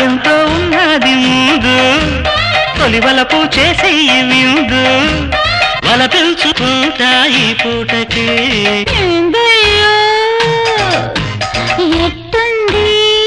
ఎంతో ఉన్నది ముందు తొలి వలపు చేసేయి విందు వల పెంచుకుంటా ఈ పూటకి ఏందయ్యో ఎట్టుంది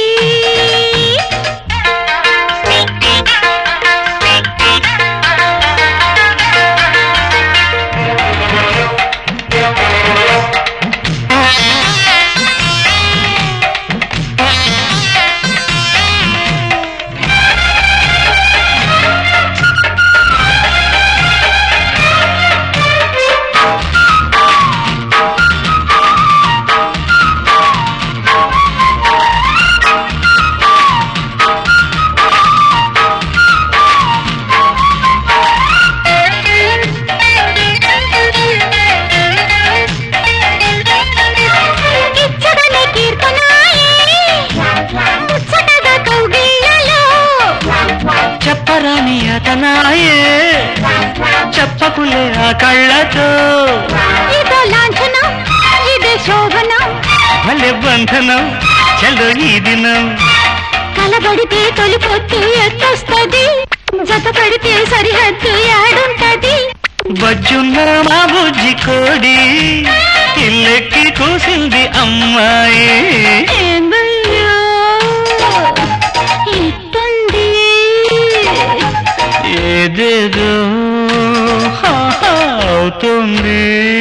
ఇచ్చగని కీర్తనాయే ముచ్చటగా కౌగిళ్ళలో చెప్పరాని అతనాయే చెప్పకులే ఆ కళ్ళతో ఇదో లాంఛనం ఇదే శోభనం భలే బంధనం చలో ఈ దినం కలబడితే తొలి పొత్తు ఎత్తొస్తది జత పడితే సరిహద్దు యాడుంటది బజ్జున్న మా బుజ్జి కోడి ఇల్లెక్కి కూసింది అమ్మాయి ఏందయ్యో ఇట్టుంది ఏదేదో హా హా అవుతుంది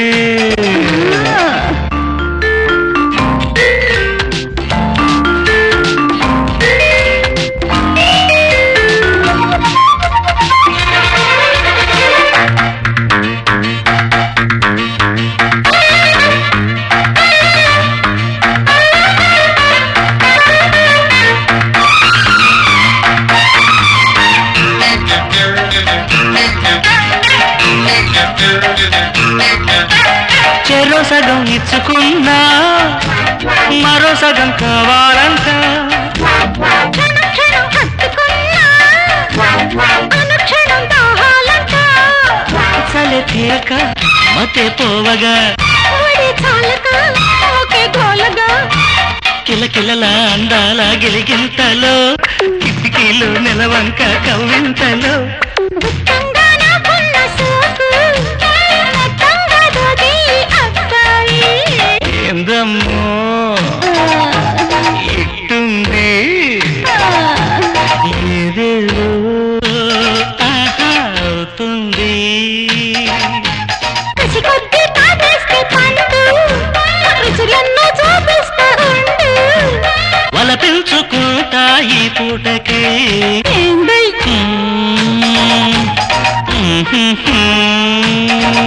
చెరో సగం ఇచ్చుకున్నా మరో సగం కావాలంట క్షణ క్షణం హత్తుకున్నా అనుక్షణం దాహాలంట చలి తీరక మతే పోవగా ఒడి చాలక ఒకే గోలగా కిలకిలల అందాల గిలిగింతలో కిటికీలు నెలవంక కవ్వింతలో దుఃఖంగా నాకున్న సోకు మొత్తంగా దోది అబ్బాయి ఏందమ్మో ఇట్టుంది ఏదేదో ఆహా అవుతుంది కసి కొద్ది తాగేస్తే పండు రుచులెన్నో చూపిస్తా ఉండు వల పెంచుకుంటా ఈ పూటకి ఏందై మ్మ్. మ్మ్.